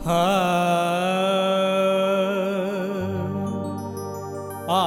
ఆ ఆ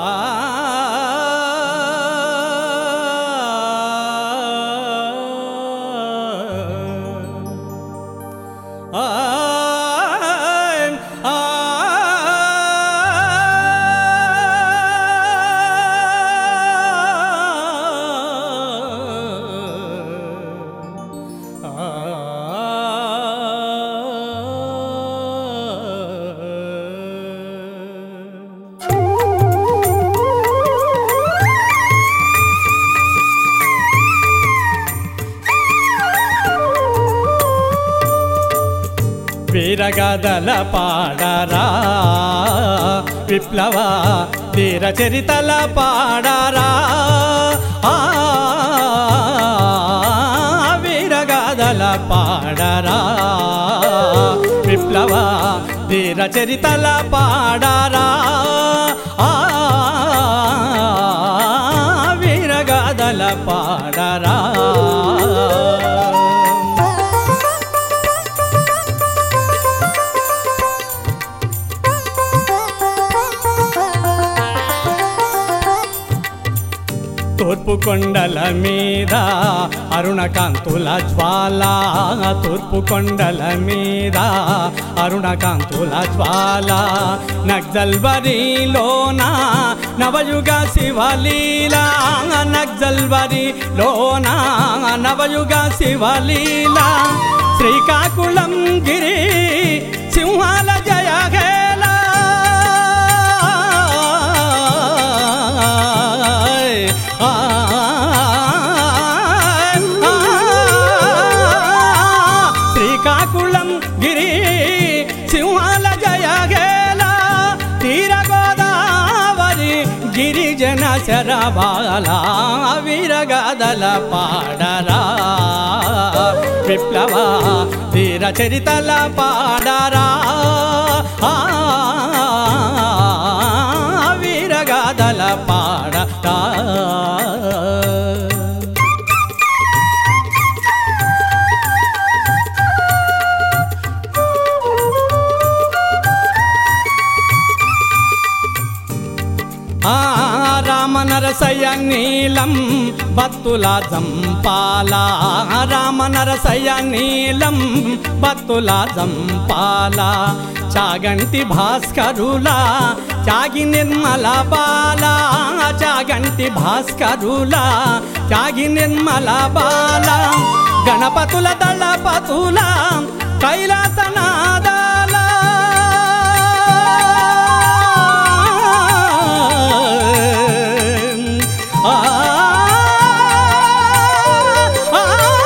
వీరగదల పాడరా విప్లవ తీర చరితల పాడరా ఆ, వీరగదల పాడరా విప్లవ తీర చరితల పాడరా ఆ, వీరగదల పాడరా తూర్పు కొండల మీద అరుణకాంతుల జ్వాల తూర్పు కొండల మీద అరుణకాంతుల జ్వాల నగ్జల్వరిలోన నవయుగ శివలీల నగ్జల్వరిలోన నవయుగ శివలీల శ్రీకాకుళం గిరి సింహాల జయగేలా ఆ శ్రీకాకుళం గిరి సింహాల జయగేల తీర గోదావరి గిరిజన శరబాల వీరగదల పాడరా విప్లవ తీర చరితల పాడరా ఆ వీరగాదల పాడరా ఆ రామనరసయ్య నీలం బత్తుల జంపాల రామనరసయ్య నీలం బత్తుల జంపాల చాగంటి భాస్కరుల చాగి నిర్మల బాల చాగంటి భాస్కరుల చాగి నిర్మల బాల గణపతుల దళపతుల కైలాసనాదాల ఆ ఆ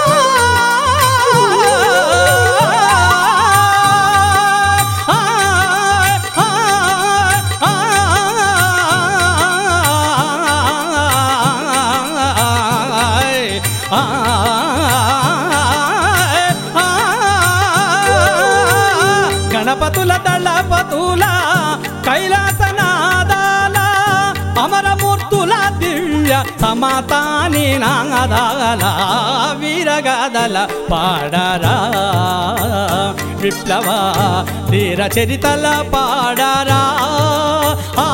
గణపతుల దళపతుల కైలాసనాదాల అమరమూర్తుల దివ్య సమతాని నాదాల వీరగాదల పాడరా విప్లవ తీర చరితల పాడరా ఆ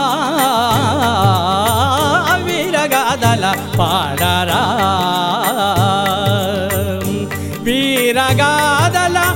వీరగాదల పాడరా వీరగాదల